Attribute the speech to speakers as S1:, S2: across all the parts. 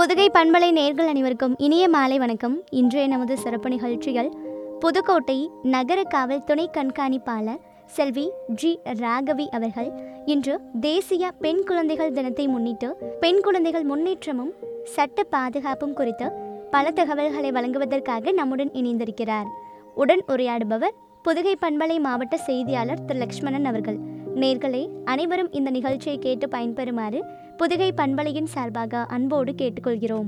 S1: புதுகை பண்பலை நேர்கள் அனைவருக்கும் இனிய மாலை வணக்கம் இன்றைய நமது சிறப்பு நிகழ்ச்சிகள் புதுக்கோட்டை நகர காவல் துணை கண்காணிப்பாளர் செல்வி ஜி ராகவி அவர்கள் இன்று தேசிய பெண் குழந்தைகள் தினத்தை முன்னிட்டு பெண் குழந்தைகள் முன்னேற்றமும் சட்ட பாதுகாப்பும் குறித்து பல தகவல்களை வழங்குவதற்காக நம்முடன் இணைந்திருக்கிறார் உடன் உரையாடுபவர் புதுகை பண்பலை மாவட்ட செய்தியாளர் திரு லக்ஷ்மணன் அவர்கள் நேர்களே அனைவரும் இந்த நிகழ்ச்சியை கேட்டு பயன்பெறுமாறு புதுகை பண்பலையின் சார்பாக அன்போடு கேட்டுக்கொள்கிறோம்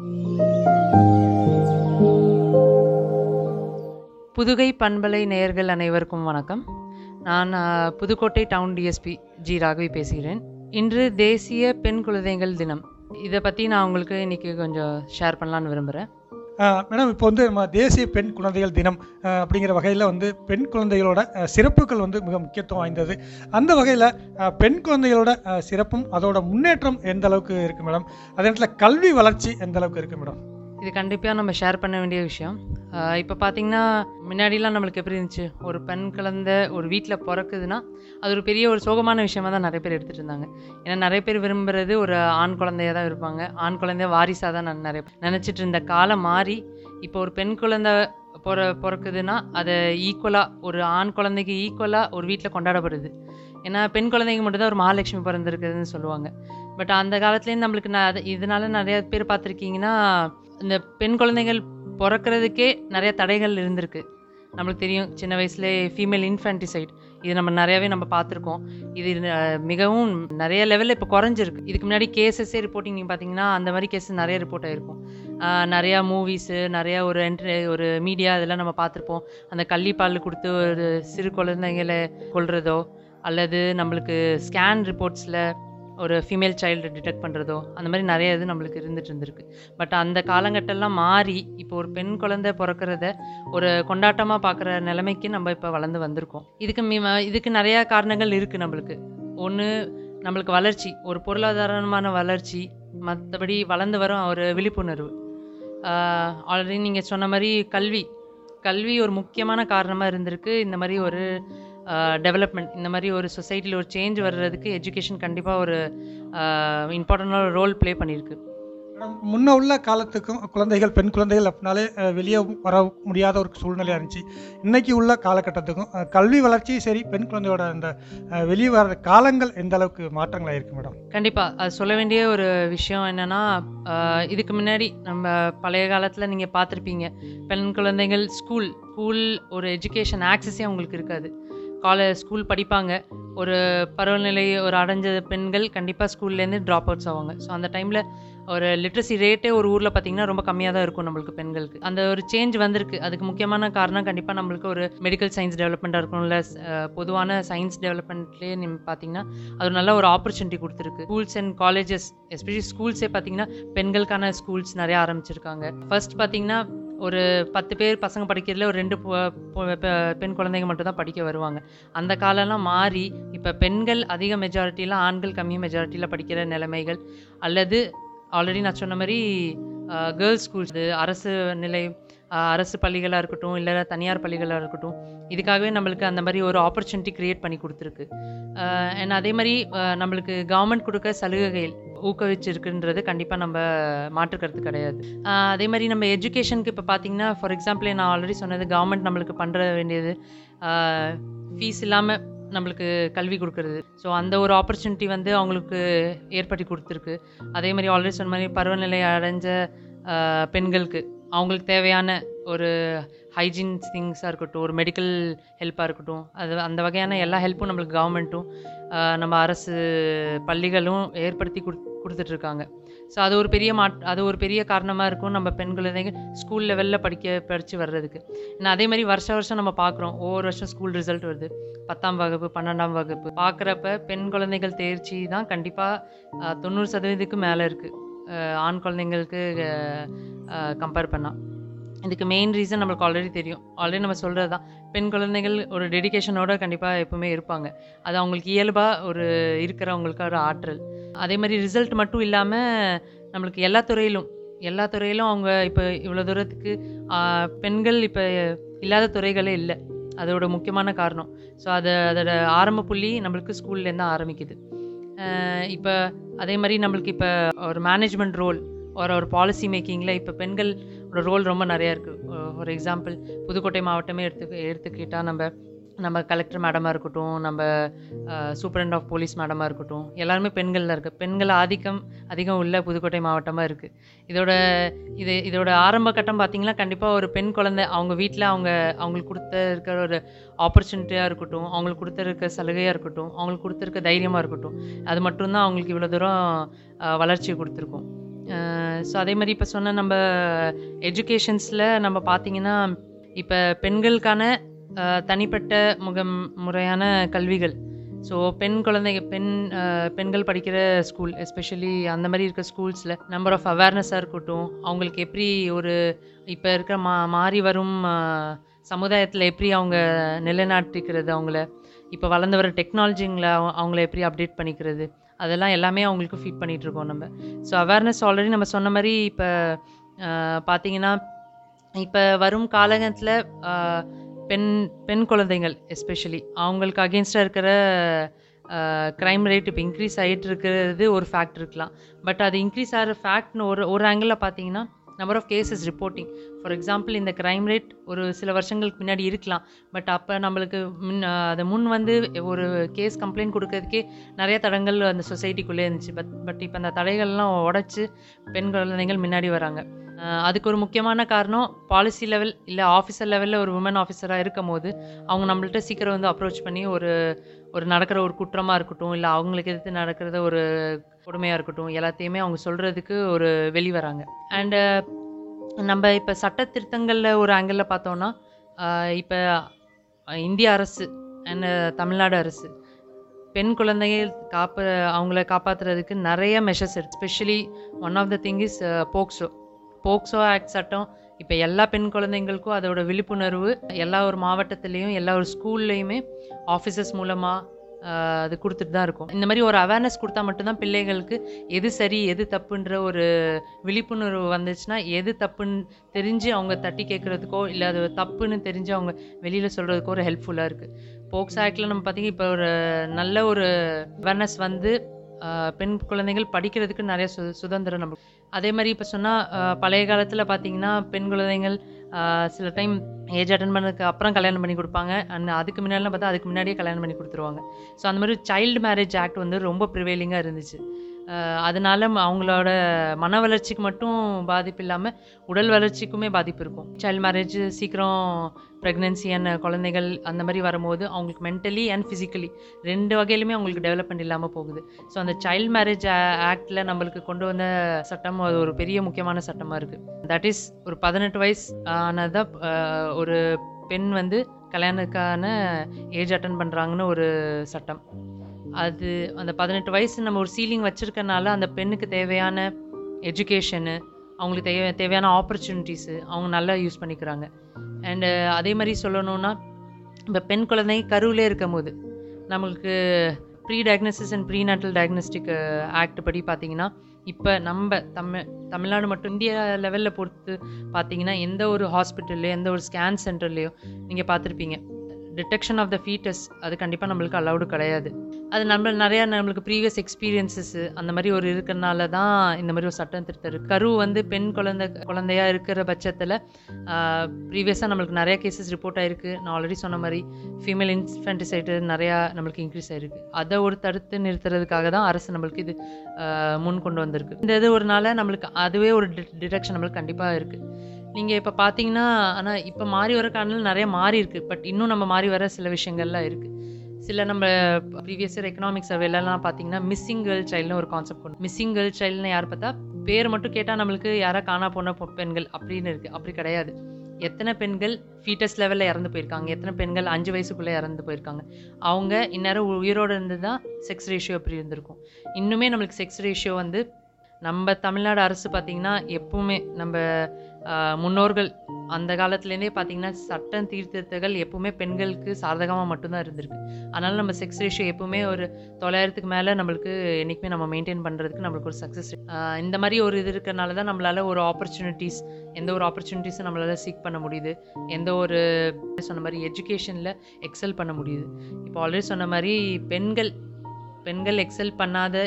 S2: புதுகை பண்பலை நேயர்கள் அனைவருக்கும் வணக்கம் நான் ஆ, Pudukkottai town DSP G Raghavi பேசுகிறேன் இன்று தேசிய பெண் குழந்தைகள் தினம் இதை பற்றி நான் உங்களுக்கு இன்னைக்கு கொஞ்சம் ஷேர் பண்ணலான்னு விரும்புகிறேன்
S3: ஆஹ் மேடம் இப்போ வந்து நம்ம தேசிய பெண் குழந்தைகள் தினம் ஆஹ் அப்படிங்கிற வகையில் வந்து பெண் குழந்தைகளோட ஆஹ் சிறப்புகள் வந்து மிக முக்கியத்துவம் வாய்ந்தது அந்த வகையில் பெண் குழந்தைகளோட ஆஹ் சிறப்பும் அதோட முன்னேற்றம் எந்த அளவுக்கு இருக்குது மேடம் அதே நேரத்தில் கல்வி வளர்ச்சி எந்த அளவுக்கு இருக்குது மேடம்
S2: இது கண்டிப்பாக நம்ம ஷேர் பண்ண வேண்டிய விஷயம் இப்போ பார்த்தீங்கன்னா முன்னாடிலாம் நம்மளுக்கு எப்படி இருந்துச்சு ஒரு பெண் குழந்தை ஒரு வீட்டில் பிறக்குதுன்னா அது ஒரு பெரிய ஒரு சோகமான விஷயமா தான் நிறைய பேர் எடுத்துகிட்டு இருந்தாங்க ஏன்னா நிறைய பேர் விரும்புறது ஒரு ஆண் குழந்தைய தான் இருப்பாங்க ஆண் குழந்தைய வாரிசாக தான் நான் நிறைய நினச்சிட்டு இருந்த காலம் மாறி இப்போ ஒரு பெண் குழந்தை பிற பிறக்குதுன்னா அதை ஈக்குவலாக ஒரு ஆண் குழந்தைக்கு ஈக்குவலாக ஒரு வீட்டில் கொண்டாடப்படுது ஏன்னா பெண் குழந்தைங்க மட்டும்தான் ஒரு மகாலட்சுமி பிறந்திருக்குதுன்னு சொல்லுவாங்க பட் அந்த காலத்துலேருந்து நம்மளுக்கு நான் அது- இதனால நிறைய பேர் பார்த்துருக்கீங்கன்னா இந்த பெண் குழந்தைகள் பிறக்கிறதுக்கே நிறைய தடைகள் இருந்திருக்கு நம்மளுக்கு தெரியும் சின்ன வயசுலேயே ஃபீமேல் இன்ஃபேன்டிசைட் இது நம்ம நிறையாவே நம்ம பார்த்துருக்கோம் இது அஹ், மிகவும் நிறைய லெவலில் இப்போ குறைஞ்சிருக்கு இதுக்கு முன்னாடி கேசஸே ரிப்போர்ட்டிங் நீங்கள் பார்த்தீங்கன்னா அந்த மாதிரி கேசஸ் நிறைய ரிப்போர்ட் ஆகிருக்கும் நிறையா மூவிஸு நிறையா ஒரு என்ட்ரி ஒரு மீடியா இதெல்லாம் நம்ம பார்த்துருப்போம் அந்த கள்ளிப்பால் கொடுத்து ஒரு சிறு குழந்தைங்களை கொல்றதோ அல்லது நம்மளுக்கு ஸ்கேன் ரிப்போர்ட்ஸில் ஒரு ஃபீமேல் சைல்டு டிடெக்ட் பண்ணுறதோ அந்த மாதிரி நிறைய இது நம்மளுக்கு இருந்துட்டு இருந்திருக்கு பட் அந்த காலங்கட்டெல்லாம் மாறி இப்போ ஒரு பெண் குழந்தை பிறக்கிறத ஒரு கொண்டாட்டமாக பார்க்குற நிலைமைக்கு நம்ம இப்போ வளர்ந்து வந்திருக்கோம் இதுக்கு மீ இதுக்கு நிறையா காரணங்கள் இருக்குது நம்மளுக்கு ஒன்று நம்மளுக்கு வளர்ச்சி ஒரு பொருளாதாரமான வளர்ச்சி மற்றபடி வளர்ந்து வரும் ஒரு விழிப்புணர்வு ஆல்ரெடி நீங்கள் சொன்ன மாதிரி கல்வி கல்வி ஒரு முக்கியமான காரணமாக இருந்திருக்கு இந்த மாதிரி ஒரு டெவலப்மெண்ட் இந்த மாதிரி ஒரு சொசைட்டியில் ஒரு சேஞ்ச் வர்றதுக்கு எஜுகேஷன் கண்டிப்பாக ஒரு இம்பார்ட்டண்டான ரோல் ப்ளே பண்ணியிருக்கு
S3: மேடம் முன்ன உள்ள காலத்துக்கும் குழந்தைகள் பெண் குழந்தைகள் அப்படின்னாலே அஹ் வெளியே வர முடியாத ஒரு சூழ்நிலையாக இருந்துச்சு இன்னைக்கு உள்ள காலகட்டத்துக்கும் அஹ் கல்வி வளர்ச்சியும் சரி பெண் குழந்தையோட அந்த அஹ் வெளியே வர காலங்கள் எந்த அளவுக்கு மாற்றங்களாக இருக்கு மேடம்
S2: கண்டிப்பாக அது சொல்ல வேண்டிய ஒரு விஷயம் என்னென்னா இதுக்கு முன்னாடி நம்ம பழைய காலத்தில் நீங்கள் பார்த்துருப்பீங்க பெண் குழந்தைகள் ஸ்கூல் ஸ்கூல் ஒரு எஜுகேஷன் ஆக்சஸே அவங்களுக்கு இருக்காது காலேஜ் ஸ்கூல் படிப்பாங்க ஒரு பருவநிலை ஒரு அடைஞ்ச பெண்கள் கண்டிப்பாக ஸ்கூல்லேருந்து ட்ராப் அவுட்ஸ் ஆவாங்க ஸோ அந்த டைமில் ஒரு லிட்ரஸி ரேட்டே ஒரு ஊரில் பார்த்தீங்கன்னா ரொம்ப கம்மியாக தான் இருக்கும் நம்மளுக்கு பெண்களுக்கு அந்த ஒரு சேஞ்ச் வந்திருக்கு அதுக்கு முக்கியமான காரணம் கண்டிப்பாக நம்மளுக்கு ஒரு மெடிக்கல் சயின்ஸ் டெவலப்மெண்ட்டாக இருக்கும் இல்லை பொதுவான சயின்ஸ் டெவலப்மெண்ட்லேயே நீங்கள் பார்த்தீங்கன்னா அது ஒரு நல்ல ஒரு ஆப்பர்ச்சுனிட்டி கொடுத்துருக்கு ஸ்கூல்ஸ் அண்ட் காலேஜஸ் எஸ்பெஷலி ஸ்கூல்ஸே பார்த்தீங்கன்னா பெண்களுக்கான ஸ்கூல்ஸ் நிறைய ஆரம்பிச்சிருக்காங்க ஃபர்ஸ்ட் பார்த்தீங்கன்னா ஒரு பத்து பேர் பசங்க படிக்கிறதுல ஒரு ரெண்டு பொ- பொ- பெ- பெண் குழந்தைங்க மட்டும் தான் படிக்க வருவாங்க அந்த காலம்லாம் மாறி இப்போ பெண்கள் அதிக மெஜாரிட்டியில் ஆண்கள் கம்மி மெஜாரிட்டியில் படிக்கிற நிலைமைகள் அல்லது ஆல்ரெடி நான் சொன்ன மாதிரி கேர்ள்ஸ் ஸ்கூல்ஸ் அரசு நிலை அஹ், அரசு பள்ளிகளாக இருக்கட்டும் இல்லை தனியார் பள்ளிகளாக இருக்கட்டும் இதுக்காகவே நம்மளுக்கு அந்த மாதிரி ஒரு ஆப்பர்ச்சுனிட்டி க்ரியேட் பண்ணி கொடுத்துருக்கு அண்ட் அதே மாதிரி அஹ், நம்மளுக்கு கவர்மெண்ட் கொடுக்க சலுகைகள் ஊக்குவிச்சிருக்குன்றது கண்டிப்பாக நம்ம மாற்றுக்கிறது கிடையாது அஹ், அதே மாதிரி நம்ம எஜுகேஷனுக்கு இப்போ பார்த்தீங்கன்னா ஃபார் எக்ஸாம்பிள் நான் ஆல்ரெடி சொன்னது கவர்மெண்ட் நம்மளுக்கு பண்ணுற வேண்டியது ஃபீஸ் இல்லாமல் நம்மளுக்கு கல்வி கொடுக்கறது ஸோ அந்த ஒரு ஆப்பர்ச்சுனிட்டி வந்து அவங்களுக்கு ஏற்படுத்தி கொடுத்துருக்கு அதே மாதிரி ஆல்ரெடி சொன்ன மாதிரி பருவநிலை அடைஞ்ச அஹ், பெண்களுக்கு அவங்களுக்கு தேவையான ஒரு ஹைஜீன் திங்ஸாக இருக்கட்டும் ஒரு மெடிக்கல் ஹெல்ப்பாக இருக்கட்டும் அது அந்த வகையான எல்லா ஹெல்ப்பும் நம்மளுக்கு கவர்மெண்ட்டும் நம்ம அரசு பள்ளிகளும் ஏற்படுத்தி கொடு கொடுத்துட்ருக்காங்க ஸோ அது ஒரு பெரிய மாட் அது ஒரு பெரிய காரணமாக இருக்கும் நம்ம பெண் குழந்தைங்க ஸ்கூல் லெவலில் படிக்க படித்து வர்றதுக்கு ஏன்னா அதே மாதிரி வருஷ வருஷம் நம்ம பார்க்குறோம் ஒவ்வொரு வருஷம் ஸ்கூல் ரிசல்ட் வருது பத்தாம் வகுப்பு பன்னெண்டாம் வகுப்பு பார்க்குறப்ப பெண் குழந்தைகள் தேர்ச்சி தான் கண்டிப்பாக தொண்ணூறு சதவீதத்துக்கு மேலே இருக்குது ஆண் குழந்தைங்களுக்கு கம்பேர் பண்ணால் இதுக்கு மெயின் ரீசன் நம்மளுக்கு ஆல்ரெடி தெரியும் ஆல்ரெடி நம்ம சொல்கிறது தான் பெண் குழந்தைகள் ஒரு டெடிகேஷனோட கண்டிப்பாக எப்பவுமே இருப்பாங்க அது அவங்களுக்கு இயல்பாக ஒரு இருக்கிறவங்களுக்கு ஒரு ஆற்றல் அதே மாதிரி ரிசல்ட் மட்டும் இல்லாமல் நம்மளுக்கு எல்லா துறையிலும் எல்லா துறையிலும் அவங்க இப்போ இவ்வளோ தூரத்துக்கு ஆஹ், பெண்கள் இப்போ இல்லாத துறைகளே இல்லை அதோட முக்கியமான காரணம் ஸோ அது அதோட ஆரம்ப புள்ளி நம்மளுக்கு ஸ்கூல்லேருந்து தான் ஆரம்பிக்குது இப்போ அதே மாதிரி நம்மளுக்கு இப்போ ஒரு மேனேஜ்மெண்ட் ரோல் ஒரு ஒரு பாலிசி மேக்கிங்கில் இப்போ பெண்களோட ரோல் ரொம்ப நிறையா இருக்குது ஃபார் எக்ஸாம்பிள் புதுக்கோட்டை மாவட்டமே எடுத்து எடுத்துக்கிட்டால் நம்ம நம்ம கலெக்டர் மேடமாக இருக்கட்டும் நம்ம சூப்பரண்ட் ஆஃப் போலீஸ் மேடமாக இருக்கட்டும் எல்லாருமே பெண்களில் இருக்குது பெண்கள் ஆதிக்கம் அதிகம் உள்ள புதுக்கோட்டை மாவட்டமாக இருக்குது இதோட இது இதோட ஆரம்ப கட்டம் பார்த்தீங்கன்னா கண்டிப்பாக ஒரு பெண் குழந்தை அவங்க வீட்டில் அவங்க அவங்களுக்கு கொடுத்த இருக்கிற ஒரு ஆப்பர்ச்சுனிட்டியாக இருக்கட்டும் அவங்களுக்கு கொடுத்துருக்க சலுகையாக இருக்கட்டும் அவங்களுக்கு கொடுத்துருக்க தைரியமாக இருக்கட்டும் அது மட்டும்தான் அவங்களுக்கு இவ்வளோ தூரம் அஹ், வளர்ச்சி கொடுத்துருக்கும் ஸோ அதே மாதிரி இப்போ சொன்ன நம்ம எஜுகேஷன்ஸில் நம்ம பார்த்தீங்கன்னா இப்போ பெண்களுக்கான அஹ், தனிப்பட்ட முகம் முறையான கல்விகள் ஸோ பெண் குழந்தைங்க பெண் அஹ், பெண்கள் படிக்கிற ஸ்கூல் எஸ்பெஷலி அந்த மாதிரி இருக்க ஸ்கூல்ஸில் நம்பர் ஆஃப் அவேர்னஸாக இருக்கட்டும் அவங்களுக்கு எப்படி ஒரு இப்போ இருக்கிற மா மாறி வரும் சமுதாயத்தில் எப்படி அவங்க நிலைநாட்டிக்கிறது அவங்கள இப்போ வளர்ந்து வர டெக்னாலஜிங்களை அவங்கள எப்படி அப்டேட் பண்ணிக்கிறது அதெல்லாம் எல்லாமே அவங்களுக்கு ஃபீட் பண்ணிகிட்டு இருக்கோம் நம்ம ஸோ அவேர்னஸ் ஆல்ரெடி நம்ம சொன்ன மாதிரி இப்போ பார்த்தீங்கன்னா இப்போ வரும் காலகட்டத்தில் பெண் பெண் குழந்தைகள் எஸ்பெஷலி அவங்களுக்கு அகேன்ஸ்டாக இருக்கிற க்ரைம் ரேட் இப்போ இன்க்ரீஸ் ஆகிட்டு இருக்கிறது ஒரு ஃபேக்ட் இருக்கலாம் பட் அது இன்க்ரீஸ் ஆகிற ஃபேக்ட்னு ஒரு ஒரு ஆங்கிளில் பார்த்தீங்கன்னா number of cases reporting for example இந்த க்ரைம் ரேட் ஒரு சில வருஷங்களுக்கு முன்னாடி இருக்கலாம் பட் அப்போ நம்மளுக்கு முன் அதை முன் வந்து ஒரு கேஸ் கம்ப்ளைண்ட் கொடுக்கறதுக்கே நிறைய தடங்கள் அந்த சொசைட்டிக்குள்ளே இருந்துச்சு பட் பட் இப்போ அந்த தடைகள்லாம் உடச்சி பெண் குழந்தைகள் முன்னாடி வராங்க அஹ் அதுக்கு ஒரு முக்கியமான காரணம் பாலிசி லெவல் இல்லை ஆஃபீஸர் லெவலில் ஒரு உமன் ஆஃபீஸராக இருக்கும் போது அவங்க நம்மள்ட்ட சீக்கிரம் வந்து அப்ரோச் பண்ணி ஒரு ஒரு நடக்கிற ஒரு குற்றமாக இருக்கட்டும் இல்லை அவங்களுக்கு எதிர்த்து நடக்கிறத ஒரு கொடுமையாக இருக்கட்டும் எல்லாத்தையுமே அவங்க சொல்கிறதுக்கு ஒரு வெளி வராங்க அண்டு நம்ம இப்போ சட்ட திருத்தங்களில் ஒரு ஆங்கிளில் பார்த்தோன்னா இப்போ இந்திய அரசு அண்ட் தமிழ்நாடு அரசு பெண் குழந்தைகள் காப்ப அவங்கள காப்பாற்றுறதுக்கு நிறைய மெஷர்ஸ் இருக்கு specially one of the thing is POCSO POCSO act சட்டம் இப்போ எல்லா பெண் குழந்தைங்களுக்கும் அதோட விழிப்புணர்வு எல்லா ஒரு மாவட்டத்துலேயும் எல்லா ஒரு ஸ்கூல்லையுமே ஆஃபீஸர்ஸ் மூலமாக அது கொடுத்துட்டு தான் இருக்கும் இந்த மாதிரி ஒரு அவேர்னஸ் கொடுத்தா மட்டும்தான் பிள்ளைகளுக்கு எது சரி எது தப்புன்ற ஒரு விழிப்புணர்வு வந்துச்சுன்னா எது தப்புன்னு தெரிஞ்சு அவங்க தட்டி கேட்குறதுக்கோ இல்லை அது தப்புன்னு தெரிஞ்சு அவங்க வெளியில் சொல்கிறதுக்கோ ஒரு ஹெல்ப்ஃபுல்லாக இருக்குது போக்ஸ் ஆக்டில் நம்ம பார்த்தீங்கன்னா இப்போ ஒரு நல்ல ஒரு அவேர்னஸ் வந்து ஆஹ், பெண் குழந்தைகள் படிக்கிறதுக்கு நிறைய சு சுதந்திரம் நம்ம அதே மாதிரி இப்போ சொன்னால் பழைய காலத்தில் பார்த்தீங்கன்னா பெண் குழந்தைகள் ஆஹ், சில டைம் ஏஜ் அட்டன் பண்ணதுக்கு அப்புறம் கல்யாணம் பண்ணி கொடுப்பாங்க அண்ட் அதுக்கு முன்னாடிலாம் பார்த்தா அதுக்கு முன்னாடியே கல்யாணம் பண்ணி கொடுத்துருவாங்க ஸோ அந்த மாதிரி சைல்டு மேரேஜ் ஆக்ட் வந்து ரொம்ப ப்ரிவேலிங்காக இருந்துச்சு ஆஹ், அதனால ம- அவங்களோட மன வளர்ச்சிக்கு மட்டும் பாதிப்பு இல்லாமல் உடல் வளர்ச்சிக்குமே பாதிப்பு இருக்கும் சைல்டு மேரேஜ் சீக்கிரம் ப்ரெக்னென்சி அண்ட் குழந்தைகள் அந்த மாதிரி வரும்போது அவங்களுக்கு மென்டலி அண்ட் ஃபிசிக்கலி ரெண்டு வகையிலுமே அவங்களுக்கு டெவலப்மெண்ட் இல்லாமல் போகுது ஸோ அந்த சைல்டு மேரேஜ் ஆக்டில் நம்மளுக்கு கொண்டு வந்த சட்டம் அது ஒரு பெரிய முக்கியமான சட்டமாக இருக்குது தட் இஸ் ஒரு பதினெட்டு வயசு ஆனதான் ஆஹ், ஒரு பெண் வந்து கல்யாணத்துக்கான ஏஜ் அட்டன் பண்ணுறாங்கன்னு ஒரு சட்டம் அது அந்த பதினெட்டு வயசு நம்ம ஒரு சீலிங் வச்சுருக்கனால அந்த பெண்ணுக்கு தேவையான எஜுகேஷனு அவங்களுக்கு தேவை தேவையான ஆப்பர்ச்சுனிட்டிஸு அவங்க நல்லா யூஸ் பண்ணிக்கிறாங்க அண்டு அதே மாதிரி சொல்லணும்னா இப்போ பெண் குழந்தை கருவிலே இருக்கும் போது நம்மளுக்கு pre diagnosis and prenatal diagnostic act படி பார்த்தீங்கன்னா இப்போ நம்ம தமிழ் தமிழ்நாடு மட்டும் இந்தியா லெவலில் பொறுத்து பார்த்தீங்கன்னா எந்த ஒரு ஹாஸ்பிட்டல்லையோ எந்த ஒரு ஸ்கேன் சென்டர்லேயோ நீங்கள் பார்த்துருப்பீங்க டிடெக்ஷன் ஆஃப் த ஃபீட்டஸ் அது கண்டிப்பாக நம்மளுக்கு அலௌடு கிடையாது அது நம்ம நிறையா நம்மளுக்கு ப்ரீவியஸ் எக்ஸ்பீரியன்சஸ் அந்த மாதிரி ஒரு இருக்கிறனால தான் இந்த மாதிரி ஒரு சட்டம் திருத்தம் இருக்கு கரு வந்து பெண் குழந்தை குழந்தையா இருக்கிற பட்சத்தில் ப்ரீவியஸாக நம்மளுக்கு நிறைய கேசஸ் ரிப்போர்ட் ஆயிருக்கு நான் ஆல்ரெடி சொன்ன மாதிரி ஃபீமேல் இன்ஃபென்டிசைடு நிறையா நம்மளுக்கு இன்க்ரீஸ் ஆயிருக்கு அதை ஒரு தடுத்து நிறுத்துறதுக்காக தான் அரசு நம்மளுக்கு இது ஆஹ், முன் கொண்டு வந்திருக்கு இந்த இது ஒரு நாள் நம்மளுக்கு அதுவே ஒரு டிடெக்ஷன் நம்மளுக்கு கண்டிப்பாக இருக்குது நீங்கள் இப்போ பார்த்தீங்கன்னா ஆனால் இப்போ மாறி வர காரணம் நிறைய மாறி இருக்கு பட் இன்னும் நம்ம மாறி வர சில விஷயங்கள்லாம் இருக்குது சில நம்ம ப்ரீவியஸ் இயர் எக்கனாமிக் சர்வேலலாம் பார்த்தீங்கன்னா மிஸ்ஸிங் கேர்ள் சைல்டுன்னு ஒரு கான்செப்ட் கொண்டு மிஸ்ஸிங் கேர்ள் சைல்டுன்னு யார் பார்த்தா பேர் மட்டும் கேட்டால் நம்மளுக்கு யாரா காணா போன பொ- பெண்கள் அப்படின்னு இருக்குது அப்படி கிடையாது எத்தனை பெண்கள் ஃபீட்டஸ் லெவலில் இறந்து போயிருக்காங்க எத்தனை பெண்கள் அஞ்சு வயசுக்குள்ளே இறந்து போயிருக்காங்க அவங்க இந்நேரம் உயிரோடு இருந்து தான் செக்ஸ் ரேஷியோ அப்படி இருந்திருக்கும் இன்னுமே நம்மளுக்கு செக்ஸ் ரேஷியோ வந்து நம்ம தமிழ்நாடு அரசு பார்த்திங்கன்னா எப்பவுமே நம்ம ஆஹ், முன்னோர்கள் அந்த காலத்துலேருந்தே பார்த்திங்கன்னா சட்டம் தீர்த்திருத்தங்கள் எப்பவுமே பெண்களுக்கு சாதகமாக மட்டும்தான் இருந்திருக்கு அதனால் நம்ம செக்ஸ் ரேஷியோ எப்பவுமே ஒரு தொள்ளாயிரத்துக்கு மேலே நம்மளுக்கு என்றைக்குமே நம்ம மெயின்டைன் பண்ணுறதுக்கு நம்மளுக்கு ஒரு சக்ஸஸ் இந்த மாதிரி ஒரு இது இருக்கறனால தான் நம்மளால் ஒரு ஆப்பர்ச்சுனிட்டிஸ் எந்த ஒரு ஆப்பர்ச்சுனிட்டிஸும் நம்மளால் சீக் பண்ண முடியுது எந்த ஒரு சொன்ன மாதிரி எஜுகேஷனில் எக்ஸல் பண்ண முடியுது இப்போ ஆல்ரெடி சொன்ன மாதிரி பெண்கள் பெண்கள் எக்ஸல் பண்ணாத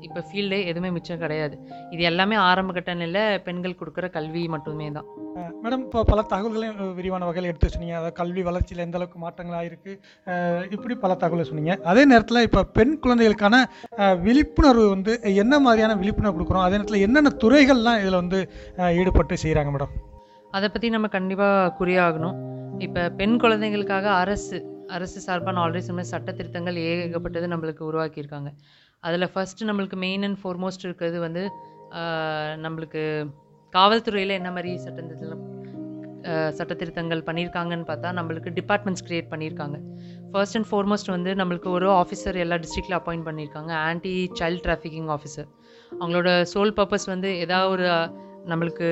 S2: இப்போ ஃபீல்டே எதுவுமே மிச்சம் கிடையாது இது எல்லாமே ஆரம்ப கட்ட நிலையில பெண்கள் கொடுக்குற கல்வி மட்டுமே தான்
S3: மேடம் இப்போ பல தகவல்களையும் அஹ், விரிவான வகையில் எடுத்து சொன்னீங்க அதாவது கல்வி வளர்ச்சியில் எந்த அளவுக்கு மாற்றங்கள் ஆயிருக்கு அஹ், இப்படி பல தகவலை சொன்னீங்க அதே நேரத்தில் இப்போ பெண் குழந்தைகளுக்கான அஹ், விழிப்புணர்வு வந்து என்ன மாதிரியான விழிப்புணர்வு கொடுக்குறோம் அதே நேரத்தில் என்னென்ன துறைகள்லாம் இதில் வந்து அஹ், ஈடுபட்டு செய்கிறாங்க மேடம்
S2: அதை பற்றி நம்ம கண்டிப்பாக குறியாகணும் இப்போ பெண் குழந்தைகளுக்காக அரசு அரசு சார்பாக நான் ஆல்ரெடி சொன்ன சட்ட திருத்தங்கள் ஏகப்பட்டது நம்மளுக்கு உருவாக்கியிருக்காங்க அதில் ஃபஸ்ட்டு நம்மளுக்கு மெயின் அண்ட் ஃபோர்மோஸ்ட் இருக்கிறது வந்து ஆஹ், நம்மளுக்கு காவல்துறையில் என்ன மாதிரி சட்டத்திருத்தம் சட்டத்திருத்தங்கள் பண்ணியிருக்காங்கன்னு பார்த்தா நம்மளுக்கு டிபார்ட்மெண்ட்ஸ் க்ரியேட் பண்ணியிருக்காங்க ஃபர்ஸ்ட் அண்ட் ஃபோர்மோஸ்ட் வந்து நம்மளுக்கு ஒரு ஆஃபீஸர் எல்லா டிஸ்ட்ரிக்டில் அப்பாயிண்ட் பண்ணியிருக்காங்க ஆன்டி சைல்ட் டிராஃபிக்கிங் ஆஃபீஸர் அவங்களோட சோல் பர்பஸ் வந்து ஏதாவது ஒரு அஹ், நம்மளுக்கு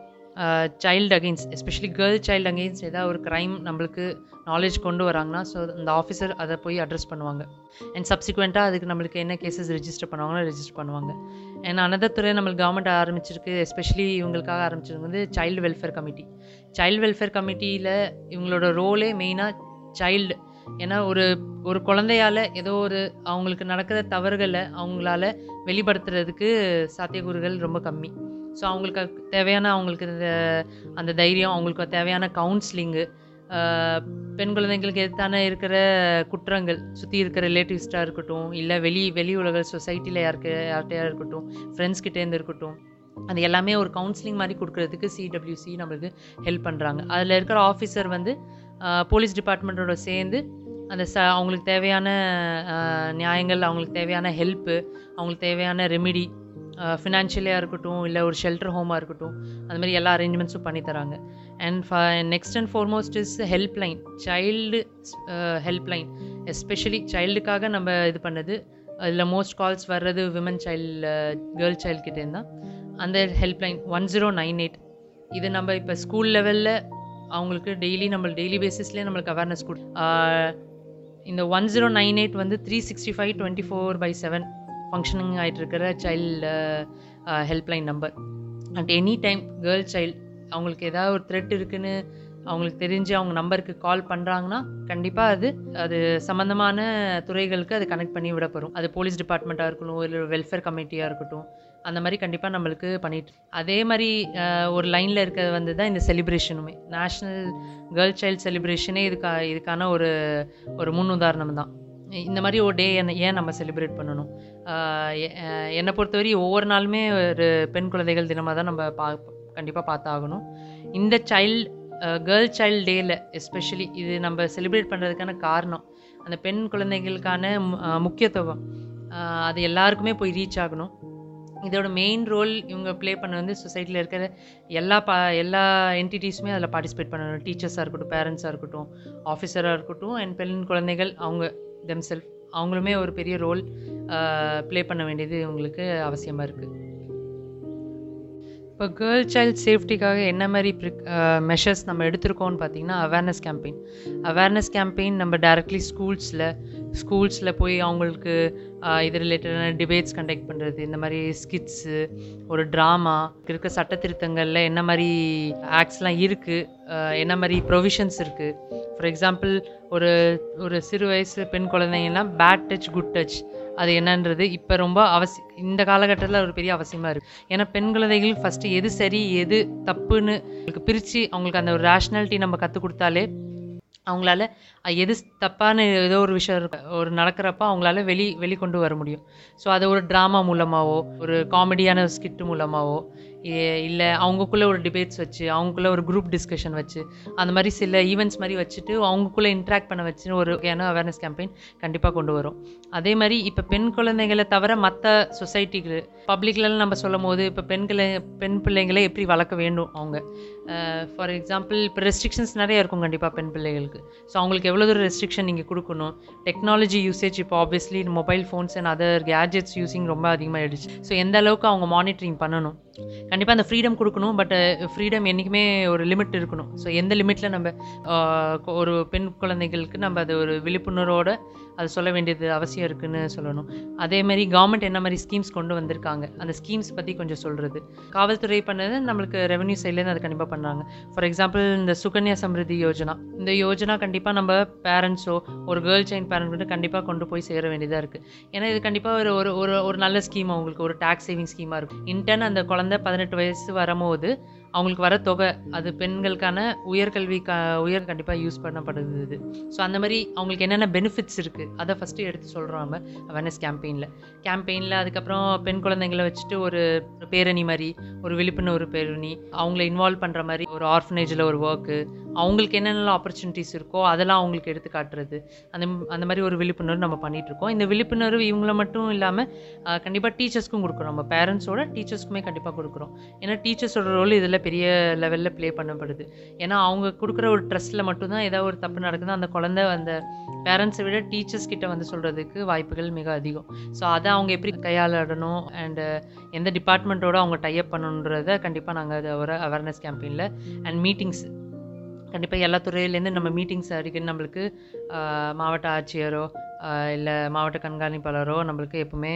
S2: child against especially girl child against ஏதாவது ஒரு க்ரைம் நம்மளுக்கு நாலேஜ் கொண்டு வராங்கன்னா ஸோ அந்த ஆஃபீஸர் அதை போய் அட்ரஸ் பண்ணுவாங்க அண்ட் சப்சிக்வெண்ட்டாக அதுக்கு நம்மளுக்கு என்ன கேசஸ் ரெஜிஸ்டர் பண்ணுவாங்களோ ரெஜிஸ்டர் பண்ணுவாங்க அண்ட் அனதர் துறை நம்மளுக்கு கவர்மெண்ட் ஆரம்பிச்சிருக்கு எஸ்பெஷலி இவங்களுக்காக ஆரம்பிச்சிருக்கு வந்து child welfare committee child welfare கமிட்டியில் இவங்களோட ரோலே மெயினாக சைல்டு ஏன்னா ஒரு ஒரு குழந்தையால ஏதோ ஒரு அவங்களுக்கு நடக்கிற தவறுகளை அவங்களால வெளிப்படுத்துறதுக்கு சாத்தியக்கூறுகள் ரொம்ப கம்மி ஸோ அவங்களுக்கு அதுக்கு தேவையான அவங்களுக்கு இந்த அந்த தைரியம் அவங்களுக்கு தேவையான கவுன்சிலிங்கு பெண் குழந்தைங்களுக்கு எதிர்த்தான இருக்கிற குற்றங்கள் சுற்றி இருக்கிற ரிலேட்டிவ்ஸ்டாக இருக்கட்டும் இல்லை வெளி வெளி உலக சொசைட்டியில் யாருக்கு யார்கிட்டயா இருக்கட்டும் ஃப்ரெண்ட்ஸ் கிட்டேருந்து இருக்கட்டும் அது எல்லாமே ஒரு கவுன்சிலிங் மாதிரி கொடுக்கறதுக்கு சிடபிள்யூசி நம்மளுக்கு ஹெல்ப் பண்ணுறாங்க அதில் இருக்கிற ஆஃபீஸர் வந்து போலீஸ் டிபார்ட்மெண்ட்டோட சேர்ந்து அந்த ச அவங்களுக்கு தேவையான ஆஹ், நியாயங்கள் அவங்களுக்கு தேவையான ஹெல்ப்பு அவங்களுக்கு தேவையான ரெமிடி ஃபினான்ஷியலியாக இருக்கட்டும் இல்லை ஒரு ஷெல்டர் ஹோமாக இருக்கட்டும் அந்த மாதிரி எல்லா அரேஞ்ச்மெண்ட்ஸும் பண்ணி தராங்க and next and foremost is help line child help line especially சைல்டுக்காக நம்ம இது பண்ணது அதில் மோஸ்ட் கால்ஸ் வர்றது விமன் சைல்டு கேர்ள் சைல்டு கிட்டேருந்து தான் அந்த help line one zero nine eight இது நம்ம இப்போ ஸ்கூல் லெவலில் அவங்களுக்கு டெய்லி நம்ம டெய்லி பேசிஸ்லேயே நம்மளுக்கு அவேர்னஸ் கொடு ஆஹ் இந்த ஒன் ஜீரோ நைன் எயிட் வந்து three sixty five twenty four by seven functioning ஆகிட்டு இருக்கிற child helpline number at any time girl child அவங்களுக்கு ஏதாவது ஒரு த்ரெட் இருக்குன்னு அவங்களுக்கு தெரிஞ்சு அவங்க நம்பருக்கு கால் பண்ணுறாங்கன்னா கண்டிப்பாக அது அது சம்மந்தமான துறைகளுக்கு அது கனெக்ட் பண்ணி விடப்படும் அது போலீஸ் டிபார்ட்மெண்ட்டாக இருக்கட்டும் இல்லை வெல்ஃபேர் கமிட்டியாக இருக்கட்டும் அந்த மாதிரி கண்டிப்பாக நம்மளுக்கு பண்ணிட்டு அதே மாதிரி அஹ், ஒரு லைனில் இருக்கிறது வந்து தான் இந்த செலிப்ரேஷனுமே நேஷ்னல் கேர்ள் சைல்டு செலிப்ரேஷனே இதுக்கா இதுக்கான ஒரு ஒரு முன் உதாரணம் தான் இந்த மாதிரி ஒரு டே என்ன ஏன் நம்ம செலிப்ரேட் பண்ணணும் ஆஹ் எ- அஹ் என்னை பொறுத்தவரை ஒவ்வொரு நாளுமே ஒரு பெண் குழந்தைகள் தினமாக தான் நம்ம பா கண்டிப்பாக பார்த்தாகணும் இந்த சைல்டு கேர்ள் சைல்டு டேயில் எஸ்பெஷலி இது நம்ம செலிப்ரேட் பண்ணுறதுக்கான காரணம் அந்த பெண் குழந்தைகளுக்கான மு- ஆஹ் முக்கியத்துவம் ஆஹ் அது எல்லாருக்குமே போய் ரீச் ஆகணும் இதோட மெயின் ரோல் இவங்க ப்ளே பண்ண வந்து சொசைட்டியில் இருக்கிற எல்லா பா எல்லா என்டிட்டிஸுமே அதில் பார்ட்டிசிபேட் பண்ணணும் டீச்சர்ஸாக இருக்கட்டும் பேரண்ட்ஸாக இருக்கட்டும் ஆஃபீஸராக இருக்கட்டும் அண்ட் பெண் குழந்தைகள் அவங்க தெம்செல்ஃப் அவங்களுமே ஒரு பெரிய ரோல் ப்ளே பண்ண வேண்டியது இவங்களுக்கு அவசியமாக இருக்குது இப்போ கேர்ள் சைல்ட் சேஃப்டிக்காக என்ன மாதிரி மெஷர்ஸ் நம்ம எடுத்திருக்கோம்னு பார்த்தீங்கன்னா அவேர்னஸ் கேம்பெயின் அவேர்னஸ் கேம்பெயின் நம்ம டைரக்ட்லி ஸ்கூல்ஸில் ஸ்கூல்ஸில் போய் அவங்களுக்கு ஆஹ், இது ரிலேட்டடான டிபேட்ஸ் கண்டக்ட் பண்ணுறது இந்த மாதிரி ஸ்கிட்ஸு ஒரு ட்ராமா இருக்க சட்ட திருத்தங்களில் என்ன மாதிரி ஆக்ட்ஸ்லாம் இருக்குது என்ன மாதிரி ப்ரொவிஷன்ஸ் இருக்குது ஃபார் எக்ஸாம்பிள் ஒரு ஒரு சிறு வயசு பெண் குழந்தைங்கலாம் பேட் டச் குட் டச் அது என்னன்றது இப்போ ரொம்ப அவசி இந்த காலகட்டத்தில் ஒரு பெரிய அவசியமாக இருக்குது ஏன்னா பெண் குழந்தைகள் ஃபஸ்ட்டு எது சரி எது தப்புன்னு அவங்களுக்கு பிரித்து அவங்களுக்கு அந்த ஒரு ரேஷ்னாலிட்டி நம்ம கற்றுக் கொடுத்தாலே அவங்களால அஹ், எது தப்பான ஏதோ ஒரு விஷயம் இருக்கு ஒரு நடக்கிறப்ப அவங்களால வெளி வெளிக்கொண்டு வர முடியும் ஸோ அதை ஒரு ட்ராமா மூலமாகவோ ஒரு காமெடியான ஸ்கிட் மூலமாகவோ இல்லை அவங்கக்குள்ளே ஒரு டிபேட்ஸ் வச்சு அவங்களுக்குள்ள ஒரு குரூப் டிஸ்கஷன் வச்சு அந்த மாதிரி சில ஈவெண்ட்ஸ் மாதிரி வச்சுட்டு அவங்களுக்குள்ளே இன்ட்ராக்ட் பண்ண வச்சு ஒரு வகையான அவேர்னஸ் கேம்பெயின் கண்டிப்பாக கொண்டு வரும் அதே மாதிரி இப்போ பெண் குழந்தைகளை தவிர மற்ற சொசைட்டிக்கு பப்ளிக்லலாம் நம்ம சொல்லும் போது இப்போ பெண்களை பெண் பிள்ளைங்களை எப்படி வளர்க்க வேண்டும் அவங்க ஃபார் எக்ஸாம்பிள் இப்போ ரெஸ்ட்ரிக்ஷன்ஸ் நிறைய இருக்கும் கண்டிப்பாக பெண் பிள்ளைகளுக்கு ஸோ அவங்களுக்கு எவ்வளோ தூரம் ரெஸ்ட்ரிக்ஷன் நீங்கள் கொடுக்கணும் டெக்னாலஜி யூசேஜ் இப்போ obviously mobile phones and other gadgets using ரொம்ப அதிகமாகிடுச்சு ஸோ எந்த அளவுக்கு அவங்க மானிட்டரிங் பண்ணணும் கண்டிப்பாக அந்த ஃப்ரீடம் கொடுக்கணும் பட் ஃப்ரீடம் என்றைக்குமே ஒரு லிமிட் இருக்கணும் ஸோ எந்த லிமிட்டில் நம்ம ஆஹ், கொ- ஒரு பெண் குழந்தைகளுக்கு நம்ம அது ஒரு விழிப்புணர்வோட அது சொல்ல வேண்டியது அவசியம் இருக்குன்னு சொல்லணும் அதே மாதிரி கவர்மெண்ட் என்ன மாதிரி ஸ்கீம்ஸ் கொண்டு வந்திருக்காங்க அந்த ஸ்கீம்ஸ் பற்றி கொஞ்சம் சொல்கிறது காவல்துறை பண்ணது நம்மளுக்கு ரெவன்யூ சைட்லேருந்து அது கண்டிப்பாக பண்ணுறாங்க ஃபார் எக்ஸாம்பிள் இந்த சுகன்யா சம்ருதி யோஜனா இந்த யோஜனா கண்டிப்பாக நம்ம பேரண்ட்ஸோ ஒரு கேர்ள் சைல்ட் பேரண்ட் கிட்ட கண்டிப்பாக கொண்டு போய் சேர வேண்டியதாக இருக்குது ஏன்னா இது கண்டிப்பாக ஒரு ஒரு ஒரு ஒரு நல்ல ஸ்கீம் அவங்களுக்கு ஒரு டேக்ஸ் சேவிங் ஸ்கீமாக இருக்கும் இன்டர்ன் அந்த குழந்தை பதினெட்டு வயசு வரும்போது அவங்களுக்கு வர தொகை அது பெண்களுக்கான உயர்கல்வி க உயர் கண்டிப்பாக யூஸ் பண்ணப்படுது இது ஸோ அந்த மாதிரி அவங்களுக்கு என்னென்ன பெனிஃபிட்ஸ் இருக்குது அதை ஃபஸ்ட்டு எடுத்து சொல்கிறோம் நம்ம அவேர்னஸ் கேம்பெயினில் கேம்பெயினில் அதுக்கப்புறம் பெண் குழந்தைங்களை வச்சுட்டு ஒரு பேரணி மாதிரி ஒரு விழிப்புணர்வு பேரணி அவங்கள இன்வால்வ் பண்ணுற மாதிரி ஒரு ஆர்ஃபனேஜில் ஒரு ஒர்க்கு அவங்களுக்கு என்னென்ன ஆப்பர்ச்சுனிட்டிஸ் இருக்கோ அதெல்லாம் அவங்களுக்கு எடுத்து காட்டுறது அந்த அந்த மாதிரி ஒரு விழிப்புணர்வு நம்ம பண்ணிட்டு இருக்கோம் இந்த விழிப்புணர்வு இவங்கள மட்டும் இல்லாமல் கண்டிப்பாக டீச்சர்ஸ்க்கும் கொடுக்குறோம் நம்ம பேரண்ட்ஸோட டீச்சர்ஸ்க்குமே கண்டிப்பாக கொடுக்குறோம் ஏன்னா டீச்சர்ஸோட ரோல் இதில் பெரிய லெவலில் ப்ளே பண்ணப்படுது ஏன்னா அவங்க கொடுக்குற ஒரு ட்ரெஸ்ட்டில் மட்டும்தான் ஏதாவது ஒரு தப்பு நடக்குது அந்த குழந்தை அந்த பேரண்ட்ஸை விட டீச்சர்ஸ் கிட்ட வந்து சொல்கிறதுக்கு வாய்ப்புகள் மிக அதிகம் ஸோ அதை அவங்க எப்படி கையாளணும் அண்டு எந்த டிபார்ட்மெண்ட்டோட அவங்க டைப் பண்ணணுன்றதை கண்டிப்பாக நாங்கள் அதை ஒரு அவேர்னஸ் கேம்பெயினில் அண்ட் மீட்டிங்ஸ் கண்டிப்பாக எல்லா துறையிலேருந்து நம்ம மீட்டிங்ஸ் அடிக்கடி நம்மளுக்கு ஆஹ், மாவட்ட ஆட்சியரோ இல்லை மாவட்ட கண்காணிப்பாளரோ நம்மளுக்கு எப்பவுமே